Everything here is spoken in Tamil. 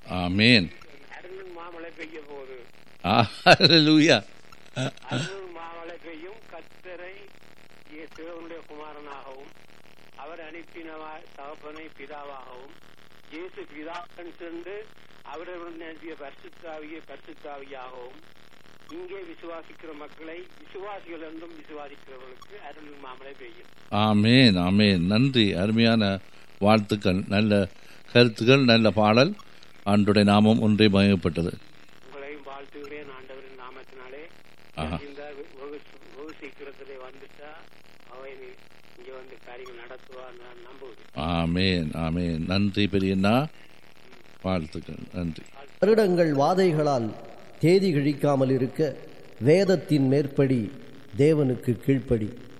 ஆமேன் அருளும் மாமழை பெய்ய போகுது ஹalleluya அருளும் மாமழை பெய்யும் கத்தரை தேவனுடைய குமாரனாகவும் அவர் அனுப்பின தகப்பனை பிதாவாகவும் இயேசு பிதாக்கன் சென்று அவருடன் அனுப்பிய பரிசுத்தாவிய பரிசுத்தாவியாகவும் இங்கே விசுவாசிக்கிற மக்களை விசுவாசிகள் என்றும் விசுவாசிக்கிறவர்களுக்கு அருளும் மாமழை பெய்யும் ஆமேன் ஆமேன் நன்றி அருமையான வாழ்த்துக்கள் நல்ல கருத்துக்கள் நல்ல பாடல் ஆண்டுடைய நாமம் ஒன்றே மயப்பட்டது உங்களையும் வாழ்த்துகிறேன் ஆண்டவரின் நாமத்தினாலே ஆஹா. இந்த வெகு வெகு சீக்கிரத்திலே வந்துட்டா அவை இங்க வந்து காரியங்கள் நடத்துவார் நான் நம்புகிறேன் ஆமேன் ஆமேன் நன்றி பெரியண்ணா வாழ்த்துக்கள் நன்றி வருடங்கள் வாதைகளால் தேதி கிழிக்காமல் இருக்க வேதத்தின் மேற்படி தேவனுக்கு கீழ்ப்படி